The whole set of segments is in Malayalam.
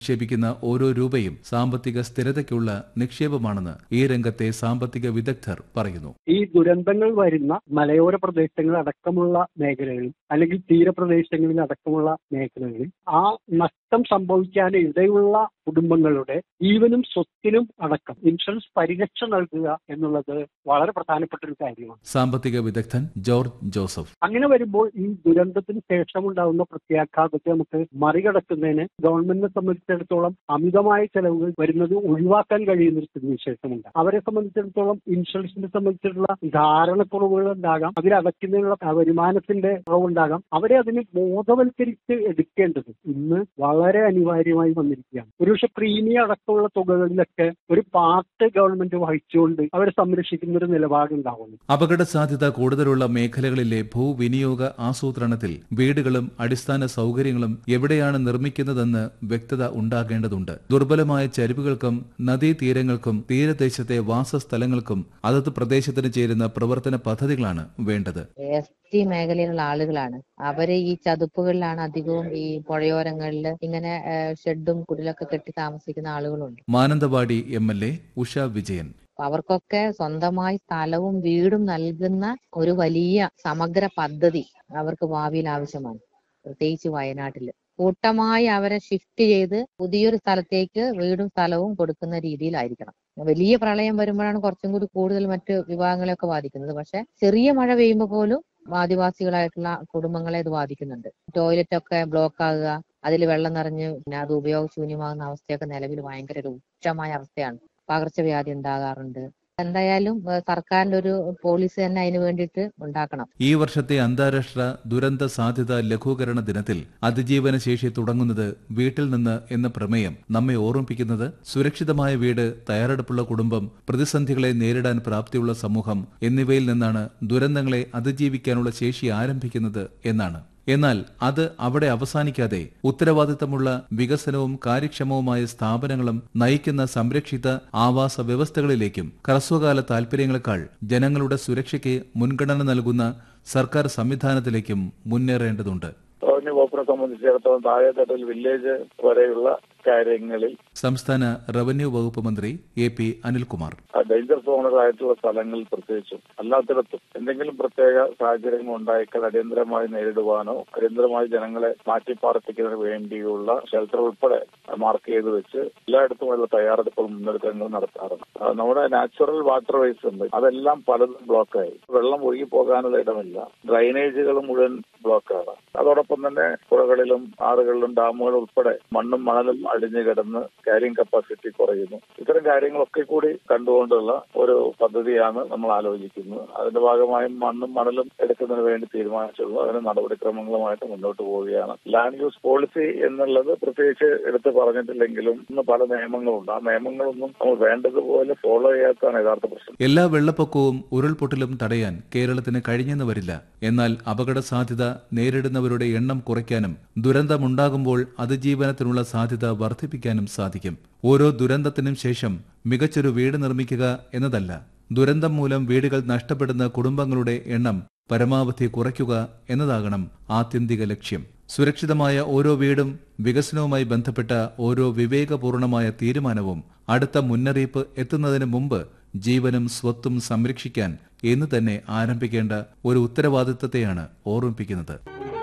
നിക്ഷേപിക്കുന്ന ഓരോ രൂപയും സാമ്പത്തിക സ്ഥിരതയ്ക്കുള്ള നിക്ഷേപമാണെന്ന് ഈ രംഗത്തെ സാമ്പത്തിക വിദഗ്ധർ പറയുന്നു ഈ ദുരന്തങ്ങൾ വരുന്ന മലയോര പ്രദേശങ്ങൾ അടക്കമുള്ള മേഖലകളിൽ അല്ലെങ്കിൽ തീരപ്രദേശങ്ങളിൽ അടക്കമുള്ള മേഖലകളിൽ ആ നഷ്ടം സംഭവിക്കാൻ ഇടയുള്ള കുടുംബങ്ങളുടെ ജീവനും സ്വത്തിനും അടക്കം ഇൻഷുറൻസ് പരിരക്ഷ നൽകുക എന്നുള്ളത് വളരെ പ്രധാനപ്പെട്ട ഒരു കാര്യമാണ് സാമ്പത്തിക വിദഗ്ധൻ ജോർജ് ജോസഫ് അങ്ങനെ വരുമ്പോൾ ഈ ദുരന്തത്തിന് ശേഷം ഉണ്ടാകുന്ന പ്രത്യാഘാതത്തെ നമുക്ക് മറികടക്കുന്നതിന് ഗവൺമെന്റിനെ സംബന്ധിച്ചിടത്തോളം അമിതമായ ചെലവുകൾ വരുന്നത് ഒഴിവാക്കാൻ കഴിയുന്ന ഒരു സ്ഥിതിവിശേഷമുണ്ട് അവരെ സംബന്ധിച്ചിടത്തോളം ഇൻഷുറൻസിനെ സംബന്ധിച്ചിട്ടുള്ള ധാരണക്കുറവുകൾ ഉണ്ടാകാം അതിലടയ്ക്കുന്നതിനുള്ള വരുമാനത്തിന്റെ കുറവുണ്ടാകാം അവരെ അതിന് ബോധവൽക്കരിച്ച് എടുക്കേണ്ടത് ഇന്ന് വളരെ അനിവാര്യമായി വന്നിരിക്കുകയാണ് ഒരുപക്ഷെ പ്രീമിയം അടക്കമുള്ള തുകകളിലൊക്കെ ഒരു പാർട്ട് ഗവൺമെന്റ് വഹിച്ചുകൊണ്ട് അവരെ സംരക്ഷിക്കുന്ന ഒരു നിലപാടുണ്ടാവുന്നു അപകട സാധ്യത കൂടുതലുള്ള മേഖലകളിലെ ഭൂവിനിയോഗ ആസൂത്രണത്തിൽ വീടുകളും അടിസ്ഥാന സൗകര്യങ്ങളും എവിടെയാണ് നിർമ്മിക്കുന്നതെന്ന് വ്യക്തത ഉണ്ടാകേണ്ടതുണ്ട് ദുർബലമായ ചരിവുകൾക്കും നദീതീരങ്ങൾക്കും തീരദേശത്തെ വാസസ്ഥലങ്ങൾക്കും അതത് പ്രദേശത്തിന് ചേരുന്ന പ്രവർത്തന പദ്ധതികളാണ് വേണ്ടത് എസ് ടി മേഖലയിലുള്ള ആളുകളാണ് അവര് ഈ ചതുപ്പുകളിലാണ് അധികവും ഈ പുഴയോരങ്ങളിൽ ഇങ്ങനെ ഏഹ്, ഷെഡും കുടിലൊക്കെ കെട്ടി താമസിക്കുന്ന ആളുകളുണ്ട് Mananthavady M L A Usha Vijayan അപ്പൊ അവർക്കൊക്കെ സ്വന്തമായി സ്ഥലവും വീടും നൽകുന്ന ഒരു വലിയ സമഗ്ര പദ്ധതി അവർക്ക് ഭാവിയിൽ ആവശ്യമാണ് പ്രത്യേകിച്ച് വയനാട്ടില് കൂട്ടമായി അവരെ ഷിഫ്റ്റ് ചെയ്ത് പുതിയൊരു സ്ഥലത്തേക്ക് വീടും സ്ഥലവും കൊടുക്കുന്ന രീതിയിലായിരിക്കണം വലിയ പ്രളയം വരുമ്പോഴാണ് കുറച്ചും കൂടി കൂടുതൽ മറ്റ് വിഭാഗങ്ങളെയൊക്കെ ബാധിക്കുന്നത് പക്ഷെ ചെറിയ മഴ പെയ്യുമ്പോൾ പോലും ആദിവാസികളായിട്ടുള്ള കുടുംബങ്ങളെ ഇത് ബാധിക്കുന്നുണ്ട് ടോയ്ലറ്റ് ഒക്കെ ബ്ലോക്ക് ആകുക അതിൽ വെള്ളം നിറഞ്ഞ് പിന്നെ അത് ഉപയോഗശൂന്യമാകുന്ന അവസ്ഥയൊക്കെ നിലവിൽ ഭയങ്കര രൂക്ഷമായ അവസ്ഥയാണ് പകർച്ചവ്യാധി ഉണ്ടാകാറുണ്ട് എന്തായാലും ഏഹ് സർക്കാരിന്റെ ഒരു പോളിസി തന്നെ അതിന് വേണ്ടിയിട്ട് ഉണ്ടാക്കണം ഈ വർഷത്തെ അന്താരാഷ്ട്ര ദുരന്ത സാധ്യത ലഘൂകരണ ദിനത്തിൽ അതിജീവന ശേഷി തുടങ്ങുന്നത് വീട്ടിൽ നിന്ന് എന്ന പ്രമേയം നമ്മെ ഓർമ്മിപ്പിക്കുന്നത് സുരക്ഷിതമായ വീട് തയ്യാറെടുപ്പുള്ള കുടുംബം പ്രതിസന്ധികളെ നേരിടാൻ പ്രാപ്തിയുള്ള സമൂഹം എന്നിവയിൽ നിന്നാണ് ദുരന്തങ്ങളെ അതിജീവിക്കാനുള്ള ശേഷി ആരംഭിക്കുന്നത് എന്നാണ് എന്നാൽ അത് അവിടെ അവസാനിക്കാതെ ഉത്തരവാദിത്തമുള്ള വികസനവും കാര്യക്ഷമവുമായ സ്ഥാപനങ്ങളും നയിക്കുന്ന സംരക്ഷിത ആവാസ വ്യവസ്ഥകളിലേക്കും ഹ്രസ്വകാല താൽപര്യങ്ങളെക്കാൾ ജനങ്ങളുടെ സുരക്ഷയ്ക്ക് മുൻഗണന നൽകുന്ന സർക്കാർ സംവിധാനത്തിലേക്കും മുന്നേറേണ്ടതുണ്ട് റവന്യൂ വകുപ്പിനെ സംബന്ധിച്ചിടത്തോളം താഴെത്തട്ടിൽ വില്ലേജ് വരെയുള്ള കാര്യങ്ങളിൽ സംസ്ഥാന റവന്യൂ വകുപ്പ് മന്ത്രി എ പി അനിൽകുമാർ ഡേഞ്ചർ സോണുകളായിട്ടുള്ള സ്ഥലങ്ങളിൽ പ്രത്യേകിച്ചും അല്ലാത്തിടത്തും എന്തെങ്കിലും പ്രത്യേക സാഹചര്യങ്ങൾ ഉണ്ടായിക്കാൻ അടിയന്തരമായി നേരിടുവാനോ അടിയന്തരമായി ജനങ്ങളെ മാറ്റിപ്പാർപ്പിക്കുന്നതിന് വേണ്ടിയുള്ള ഷെൽട്ടർ ഉൾപ്പെടെ മാർക്ക് ചെയ്ത് വെച്ച് എല്ലായിടത്തുമുള്ള തയ്യാറെടുപ്പുകൾ മുന്നൊരുക്കങ്ങൾ നടത്താറുണ്ട് ആ, നമ്മുടെ നാച്ചുറൽ വാട്ടർ വേസ് ഉണ്ട് അതെല്ലാം പലതും ബ്ലോക്കായി വെള്ളം ഒഴുകി പോകാനുള്ള ഇടമില്ല ഡ്രൈനേജുകൾ മുഴുവൻ ബ്ലോക്കാണ് അതോടൊപ്പം തന്നെ പുഴകളിലും ആറുകളിലും ഡാമുകളും ഉൾപ്പെടെ മണ്ണും മണലും അടിഞ്ഞു കിടന്ന് ക്യാരിങ് കപ്പാസിറ്റി കുറയുന്നു ഇത്തരം കാര്യങ്ങളൊക്കെ കൂടി കണ്ടുകൊണ്ടുള്ള ഒരു പദ്ധതിയാണ് നമ്മൾ ആലോചിക്കുന്നത് അതിന്റെ ഭാഗമായി മണ്ണും മണലും എടുക്കുന്നതിന് വേണ്ടി തീരുമാനിച്ചുള്ളൂ അതിന് നടപടിക്രമങ്ങളുമായിട്ട് മുന്നോട്ട് പോവുകയാണ് ലാൻഡ് യൂസ് പോളിസി എന്നുള്ളത് പ്രത്യേകിച്ച് എടുത്ത് പറഞ്ഞിട്ടില്ലെങ്കിലും ഇന്ന് പല നിയമങ്ങളുണ്ട് ആ നിയമങ്ങളൊന്നും നമ്മൾ വേണ്ടതുപോലെ ഫോളോ ചെയ്യാത്തതാണ് യഥാർത്ഥ പ്രശ്നം എല്ലാ വെള്ളപ്പൊക്കവും ഉരുൾപൊട്ടലും തടയാൻ കേരളത്തിന് കഴിഞ്ഞെന്ന് വരില്ല എന്നാൽ അപകട സാധ്യത നേരിടുന്നവരുടെ എണ്ണം കുറയ്ക്കാനും ദുരന്തമുണ്ടാകുമ്പോൾ അതിജീവനത്തിനുള്ള സാധ്യത വർദ്ധിപ്പിക്കാനും സാധിക്കും ഓരോ ദുരന്തത്തിനും ശേഷം മികച്ചൊരു വീട് നിർമ്മിക്കുക എന്നതല്ല ദുരന്തം മൂലം വീടുകൾ നഷ്ടപ്പെടുന്ന കുടുംബങ്ങളുടെ എണ്ണം പരമാവധി കുറയ്ക്കുക എന്നതാകണം ആത്യന്തിക ലക്ഷ്യം സുരക്ഷിതമായ ഓരോ വീടും വികസനവുമായി ബന്ധപ്പെട്ട ഓരോ വിവേകപൂർണമായ തീരുമാനവും അടുത്ത മുന്നറിയിപ്പ് എത്തുന്നതിന് മുമ്പ് ജീവനും സ്വത്തും സംരക്ഷിക്കാൻ എന്ന് തന്നെ ആരംഭിക്കേണ്ട ഒരു ഉത്തരവാദിത്തത്തെയാണ് ഓർമ്മിപ്പിക്കുന്നത്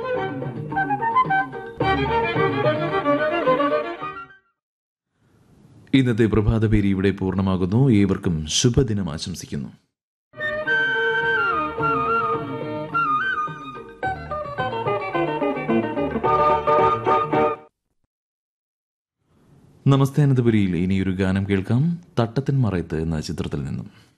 ഇന്നത്തെ പ്രഭാതപേരി ഇവിടെ പൂർണ്ണമാകുന്നു ഏവർക്കും ശുഭദിനം ആശംസിക്കുന്നു നമസ്തേ അനന്തപുരിയിൽ ഇനിയൊരു ഗാനം കേൾക്കാം തട്ടത്തിൻ മറയത്ത് എന്ന ചിത്രത്തിൽ നിന്നും